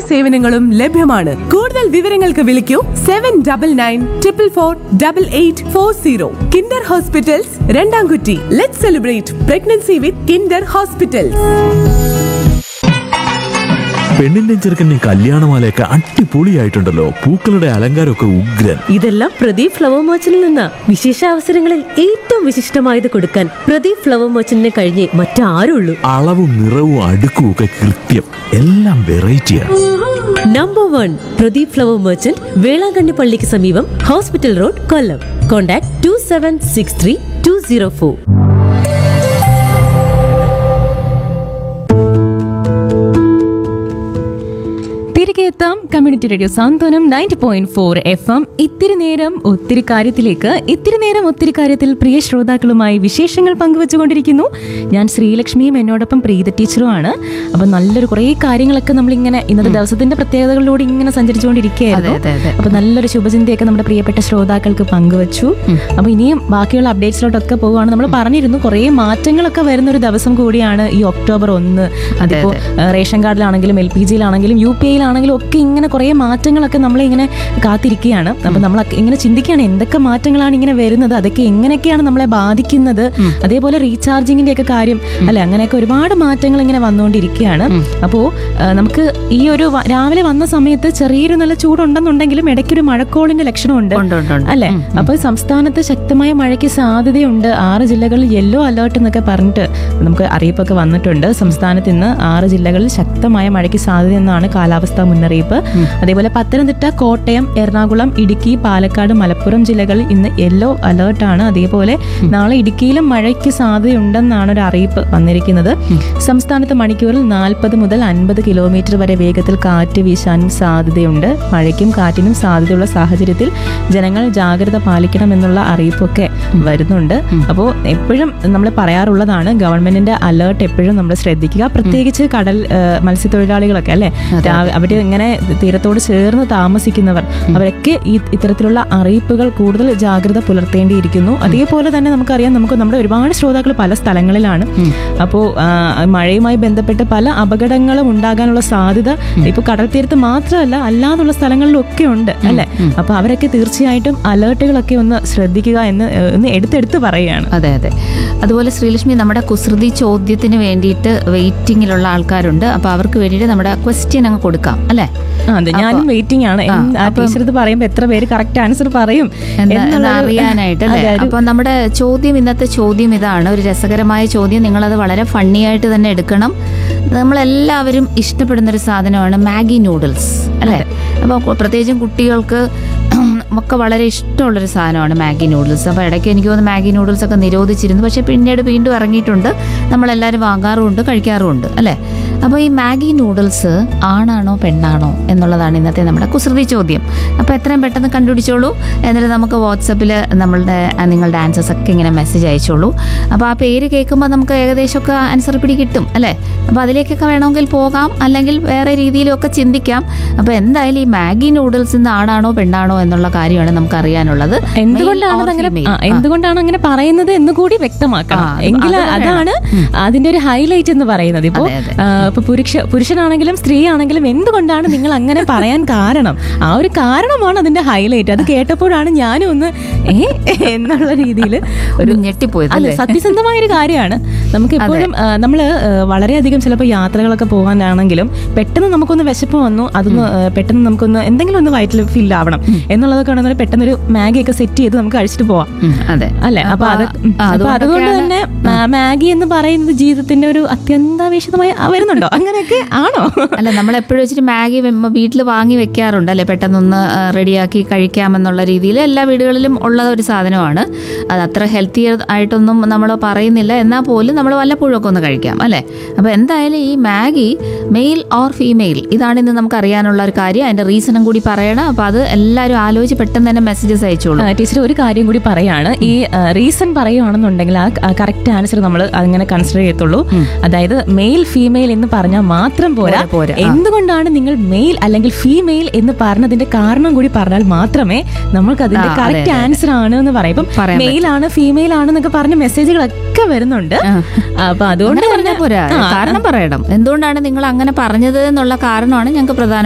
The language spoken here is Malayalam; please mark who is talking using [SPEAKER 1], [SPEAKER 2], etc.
[SPEAKER 1] സേവനങ്ങളും ലഭ്യമാണ് കൂടുതൽ വിവരങ്ങൾക്ക് വിളിക്കൂ seven double nine triple four double eight four zero Kinder hospitals Randamkutty let celebrate pregnancy with Kinder hospitals
[SPEAKER 2] പെണ്ണിന്റെ ചെറുക്കൻ്റെ കല്യാണമാലയൊക്കെ അടിപൊളിയായിട്ടുണ്ടല്ലോ പൂക്കളുടെ അലങ്കാരമൊക്കെ ഉഗ്രൻ
[SPEAKER 3] ഇതെല്ലാം പ്രദീപ് ഫ്ലവർ മർച്ചന്റിൽ നിന്ന് വിശേഷ അവസരങ്ങളിൽ ഏറ്റവും വിശിഷ്ടമായത് കൊടുക്കാൻ പ്രദീപ് ഫ്ലവർ മർച്ചന്റിനെ കഴിഞ്ഞേ മറ്റാരുള്ളൂ
[SPEAKER 2] അളവും നിറവും അടുക്കും ഒക്കെ കൃത്യം എല്ലാം വെറൈറ്റിയാണ്
[SPEAKER 3] number one Pradeep flower merchant Velankanni പള്ളിക്ക് സമീപം hospital road Kollam contact two seven six three two zero four
[SPEAKER 4] തിരികെ എത്താം community radio Santhwanam ninety point four F M ഇത്തിരി നേരം ഒത്തിരി കാര്യത്തിലേക്ക് ഇത്തിരി നേരം ഒത്തിരി കാര്യത്തിൽ പ്രിയ ശ്രോതാക്കളുമായി വിശേഷങ്ങൾ പങ്കുവെച്ചുകൊണ്ടിരിക്കുന്നു ഞാൻ ശ്രീലക്ഷ്മിയും എന്നോടൊപ്പം പ്രീത ടീച്ചറുമാണ് അപ്പൊ നല്ലൊരു കുറേ കാര്യങ്ങളൊക്കെ നമ്മളിങ്ങനെ ഇന്നത്തെ ദിവസത്തിന്റെ പ്രത്യേകതകളിലൂടെ ഇങ്ങനെ സഞ്ചരിച്ചുകൊണ്ടിരിക്കുകയായിരുന്നു
[SPEAKER 5] അതെ, അതെ, അതെ.
[SPEAKER 4] അപ്പൊ നല്ലൊരു ശുഭചിന്തയൊക്കെ നമ്മുടെ പ്രിയപ്പെട്ട ശ്രോതാക്കൾക്ക് പങ്കുവച്ചു അപ്പൊ ഇനിയും ബാക്കിയുള്ള അപ്ഡേറ്റ്സിലോട്ടൊക്കെ പോവുകയാണ് നമ്മൾ പറഞ്ഞിരുന്നു കുറേ മാറ്റങ്ങളൊക്കെ വരുന്ന ഒരു ദിവസം കൂടിയാണ് ഈ ഒക്ടോബർ ഒന്ന് അതിപ്പോ ഏഹ്, റേഷൻ കാർഡിലാണെങ്കിലും എൽ പി ജിയിലാണെങ്കിലും യു പി ഐയിലാണെങ്കിലും ഒക്കെ ഇങ്ങനെ കുറേ മാറ്റങ്ങളൊക്കെ നമ്മളെ ഇങ്ങനെ കാത്തിരിക്കുകയാണ് അപ്പൊ നമ്മൾ ഇങ്ങനെ ചിന്തിക്കുകയാണ് എന്തൊക്കെ മാറ്റങ്ങളാണ് ഇങ്ങനെ വരുന്നത് അതൊക്കെ എങ്ങനെയൊക്കെയാണ് നമ്മളെ ബാധിക്കുന്നത് അതേപോലെ റീചാർജിങ്ങിന്റെ ഒക്കെ കാര്യം അല്ലെ അങ്ങനെയൊക്കെ ഒരുപാട് മാറ്റങ്ങൾ ഇങ്ങനെ വന്നുകൊണ്ടിരിക്കുകയാണ് അപ്പോൾ നമുക്ക് ഈ ഒരു വ- രാവിലെ വന്ന സമയത്ത് ചെറിയൊരു നല്ല ചൂടുണ്ടെന്നുണ്ടെങ്കിലും ഇടയ്ക്കൊരു മഴക്കോളിന്റെ ലക്ഷണമുണ്ട്
[SPEAKER 5] ഉണ്ട്, ഉണ്ട്, ഉണ്ട്.
[SPEAKER 4] അല്ലെ അപ്പൊ സംസ്ഥാനത്ത് ശക്തമായ മഴയ്ക്ക് സാധ്യതയുണ്ട് ആറ് ജില്ലകളിൽ യെല്ലോ അലേർട്ട് എന്നൊക്കെ പറഞ്ഞിട്ട് നമുക്ക് അറിയിപ്പൊക്കെ വന്നിട്ടുണ്ട് സംസ്ഥാനത്ത് ഇന്ന് ആറ് ജില്ലകളിൽ ശക്തമായ മഴയ്ക്ക് സാധ്യതയെന്നാണ് കാലാവസ്ഥാ മുന്നറിയിപ്പ് അതേപോലെ പത്തനംതിട്ട കോട്ടയം എറണാകുളം ഇടുക്കി പാലക്കാട് മലപ്പുറം ജില്ലകളിൽ ഇന്ന് യെല്ലോ അലേർട്ടാണ് അതേപോലെ നാളെ ഇടുക്കിയിലും മഴയ്ക്ക് സാധ്യതയുണ്ടെന്നാണ് ഒരു അറിയിപ്പ് വന്നിരിക്കുന്നത് സംസ്ഥാനത്ത് മണിക്കൂറിൽ നാൽപ്പത് മുതൽ അൻപത് കിലോമീറ്റർ വരെ വേഗത്തിൽ കാറ്റ് വീശാനും സാധ്യതയുണ്ട് മഴയ്ക്കും കാറ്റിനും സാധ്യതയുള്ള സാഹചര്യത്തിൽ ജനങ്ങൾ ജാഗ്രത പാലിക്കണമെന്നുള്ള അറിയിപ്പൊക്കെ വരുന്നുണ്ട് അപ്പോൾ എപ്പോഴും നമ്മൾ പറയാറുള്ളതാണ് ഗവൺമെന്റിന്റെ അലേർട്ട് എപ്പോഴും നമ്മൾ ശ്രദ്ധിക്കുക പ്രത്യേകിച്ച് കടൽ ആ, മത്സ്യത്തൊഴിലാളികളൊക്കെ അല്ലെ അവർ ഇങ്ങനെ തീരത്തോട് ചേർന്ന് താമസിക്കുന്നവർ അവരൊക്കെ ഈ ഇത്തരത്തിലുള്ള അറിയിപ്പുകൾ കൂടുതൽ ജാഗ്രത പുലർത്തേണ്ടിയിരിക്കുന്നു അതേപോലെ തന്നെ നമുക്കറിയാം നമുക്ക് നമ്മുടെ ഒരുപാട് ശ്രോതാക്കൾ പല സ്ഥലങ്ങളിലാണ് അപ്പോൾ മഴയുമായി ബന്ധപ്പെട്ട് പല അപകടങ്ങളും ഉണ്ടാകാനുള്ള സാധ്യത ഇപ്പൊ കടൽ തീരത്ത് മാത്രമല്ല അല്ലാതുള്ള സ്ഥലങ്ങളിലും ഒക്കെ ഉണ്ട് അല്ലെ അപ്പൊ അവരൊക്കെ തീർച്ചയായിട്ടും അലേർട്ടുകളൊക്കെ ഒന്ന് ശ്രദ്ധിക്കുക എന്ന് ഏഹ്, ഒന്ന് എടുത്തെടുത്ത് പറയുകയാണ്
[SPEAKER 5] അതെ അതെ അതുപോലെ ശ്രീലക്ഷ്മി നമ്മുടെ കുസൃതി ചോദ്യത്തിന് വേണ്ടിയിട്ട് വെയിറ്റിംഗിലുള്ള ആൾക്കാരുണ്ട് അപ്പൊ അവർക്ക് വേണ്ടിയിട്ട് നമ്മുടെ ക്വസ്റ്റ്യൻ അങ്ങ് കൊടുക്കാം അല്ലേ
[SPEAKER 4] ആ, അതെ ഞാനും വെയിറ്റിംഗ് ആണ്
[SPEAKER 5] ആ,
[SPEAKER 4] എന്ത് ആ
[SPEAKER 5] അപ്പം-
[SPEAKER 4] ടീച്ചർ ഇത് പറയുമ്പോ എത്ര പേര് കറക്റ്റ് ആൻസർ പറയും
[SPEAKER 5] എന്താ എന്ന്
[SPEAKER 4] എന്നുള്ളൊരു-
[SPEAKER 5] അറിയാനായിട്ട് അല്ലേ
[SPEAKER 4] അതെ, ഒരു-
[SPEAKER 5] അപ്പൊ നമ്മുടെ ചോദ്യം ഇന്നത്തെ ചോദ്യം ഇതാണ് ഒരു രസകരമായ ചോദ്യം നിങ്ങളത് വളരെ ഫണ്ണി ആയിട്ട് തന്നെ എടുക്കണം നമ്മളെല്ലാവരും ഇഷ്ടപ്പെടുന്ന ഒരു സാധനമാണ് മാഗി നൂഡിൽസ് അല്ലേ അപ്പോൾ പ്രത്യേകിച്ചും കുട്ടികൾക്ക് ഒക്കെ വളരെ ഇഷ്ടമുള്ളൊരു സാധനമാണ് മാഗി നൂഡിൽസ് അപ്പോൾ ഇടയ്ക്ക് എനിക്ക് തോന്നുന്നു മാഗി നൂഡിൽസ് ഒക്കെ നിരോധിച്ചിരുന്നു പക്ഷേ പിന്നീട് വീണ്ടും ഇറങ്ങിയിട്ടുണ്ട് നമ്മളെല്ലാവരും വാങ്ങാറുമുണ്ട് കഴിക്കാറുമുണ്ട് അല്ലേ അപ്പോൾ ഈ മാഗി നൂഡിൽസ് ആണാണോ പെണ്ണാണോ എന്നുള്ളതാണ് ഇന്നത്തെ നമ്മുടെ കുസൃതി ചോദ്യം അപ്പോൾ എത്രയും പെട്ടെന്ന് കണ്ടുപിടിച്ചോളൂ എന്നിട്ട് നമുക്ക് വാട്സപ്പിൽ നമ്മളുടെ ആ, നിങ്ങളുടെ ആൻസേഴ്സ് ഒക്കെ ഇങ്ങനെ മെസ്സേജ് അയച്ചോളൂ അപ്പോൾ ആ പേര് കേൾക്കുമ്പോൾ നമുക്ക് ഏകദേശമൊക്കെ ആൻസർ പിടി കിട്ടും അല്ലേ അപ്പോൾ അതിലേക്കൊക്കെ വേണമെങ്കിൽ പോകാം അല്ലെങ്കിൽ വേറെ രീതിയിലൊക്കെ ചിന്തിക്കാം അപ്പോൾ എന്തായാലും ഈ മാഗി നൂഡിൽസ് ഇന്ന് ആണാണോ പെണ്ണാണോ എന്നുള്ള കാര്യമാണ് നമുക്ക് അറിയാനുള്ളത്
[SPEAKER 4] എന്തുകൊണ്ടാണ്
[SPEAKER 5] Male or
[SPEAKER 4] അങ്ങനെ
[SPEAKER 5] female?
[SPEAKER 4] ആ,
[SPEAKER 5] ആ.
[SPEAKER 4] എന്തുകൊണ്ടാണ് അങ്ങനെ പറയുന്നത് എന്ന് കൂടി വ്യക്തമാക്കണം
[SPEAKER 5] ആ,
[SPEAKER 4] എങ്കിൽ
[SPEAKER 5] അത്
[SPEAKER 4] അതാണ് അതിന്റെ ഒരു ഹൈലൈറ്റ് എന്ന് പറയുന്നത് ഇപ്പോ
[SPEAKER 5] അതെ, അതെ.
[SPEAKER 4] ആ, ഇപ്പൊ പുരുഷ പുരുഷനാണെങ്കിലും സ്ത്രീ ആണെങ്കിലും എന്തുകൊണ്ടാണ് നിങ്ങൾ അങ്ങനെ പറയാൻ കാരണം ആ ഒരു കാരണമാണ് അതിന്റെ ഹൈലൈറ്റ് അത് കേട്ടപ്പോഴാണ് ഞാനും ഒന്ന് ഏ എന്നുള്ള രീതിയിൽ
[SPEAKER 5] ഒരു ഞെട്ടിപ്പോയത്
[SPEAKER 4] അല്ല
[SPEAKER 5] അല്ലേ?
[SPEAKER 4] സത്യസന്ധമായ ഒരു കാര്യമാണ് നമുക്ക് എപ്പോഴും ആ, നമ്മള് ആ, വളരെയധികം ചിലപ്പോൾ യാത്രകളൊക്കെ പോകാനാണെങ്കിലും പെട്ടെന്ന് നമുക്കൊന്ന് വിശപ്പ് വന്നു അതൊന്ന് ആ, പെട്ടെന്ന് നമുക്കൊന്ന് എന്തെങ്കിലും ഒന്ന് വയറ്റിൽ ഫിൽ ആവണം എന്നുള്ളതൊക്കെ ആണെങ്കിൽ പെട്ടെന്ന് ഒരു മാഗി ഒക്കെ സെറ്റ് ചെയ്ത് നമുക്ക് കഴിച്ചിട്ട് പോവാം
[SPEAKER 5] ഉം, അതെ
[SPEAKER 4] അല്ലേ അപ്പൊ അത് ഉം,
[SPEAKER 5] ആ,
[SPEAKER 4] അപ്പൊ അതുകൊണ്ട്
[SPEAKER 5] അതുകൊണ്ടൊക്കെയാണ്
[SPEAKER 4] തന്നെ ആ, മാഗി എന്ന് പറയുന്നത് ജീവിതത്തിന്റെ ഒരു അത്യന്താപേക്ഷിതമായി ആ, വരുന്നുണ്ടോ അങ്ങനെയൊക്കെ ആണോ
[SPEAKER 5] അല്ല നമ്മൾ എപ്പോഴും വെച്ചിട്ട് മാഗി വീട്ടിൽ വാങ്ങി വെക്കാറുണ്ട് അല്ലെ പെട്ടെന്നൊന്ന് ആ, റെഡിയാക്കി കഴിക്കാമെന്നുള്ള രീതിയിൽ എല്ലാ വീടുകളിലും ഉള്ള ഒരു സാധനമാണ് അത് അത്ര ഹെൽത്തി ആയിട്ടൊന്നും നമ്മൾ പറയുന്നില്ല എന്നാൽ പോലും നമ്മൾ വല്ലപ്പോഴും ഒക്കെ ഒന്ന് കഴിക്കാം അല്ലേ അപ്പോൾ എന്തായാലും ഈ മാഗി മെയിൽ ഓർ ഫീമെയിൽ ഇതാണ് ഇന്ന് നമുക്ക് അറിയാനുള്ള ഒരു കാര്യം അതിന്റെ റീസണും കൂടി പറയണം അപ്പോൾ അത് എല്ലാവരും ആലോചിച്ച് പെട്ടെന്ന് തന്നെ മെസ്സേജസ് അയച്ചോളൂ
[SPEAKER 4] ടീച്ചർ ഒരു കാര്യം കൂടി പറയാണ് ഈ റീസൺ പറയുകയാണെന്നുണ്ടെങ്കിൽ ആ കറക്റ്റ് ആൻസർ നമ്മൾ അങ്ങനെ കൺസിഡർ ചെയ്യത്തുള്ളൂ അതായത് മെയിൽ ഫീമെയിൽ എന്ന് പറഞ്ഞാൽ മാത്രം പോരാ
[SPEAKER 5] പോരാ, പോരാ. ആ.
[SPEAKER 4] എന്തുകൊണ്ടാണ് നിങ്ങൾ മെയിൽ അല്ലെങ്കിൽ ഫീമെയിൽ എന്ന് പറഞ്ഞതിന്റെ കാരണം കൂടി പറഞ്ഞാൽ മാത്രമേ നമ്മൾക്ക് അതിന്റെ
[SPEAKER 5] ആ, അതെ,
[SPEAKER 4] കറക്റ്റ്
[SPEAKER 5] അതെ,
[SPEAKER 4] ആൻസർ ആണ് എന്ന് പറയും ഇപ്പം
[SPEAKER 5] പറയാൻ
[SPEAKER 4] മെയിൽ ആണ് ഫീമെയിൽ ആണ് എന്നൊക്കെ പറഞ്ഞ മെസ്സേജുകളൊക്കെ വരുന്നുണ്ട് അപ്പൊ അതുകൊണ്ട്
[SPEAKER 5] അങ്ങനെ
[SPEAKER 4] തന്നെ
[SPEAKER 5] പറഞ്ഞാൽ പോരാ
[SPEAKER 4] ആ,
[SPEAKER 5] കാരണം പറയണം എന്തുകൊണ്ടാണ് നിങ്ങൾ അങ്ങനെ പറഞ്ഞത് എന്നുള്ള കാരണമാണ് ഞങ്ങൾക്ക് പ്രധാന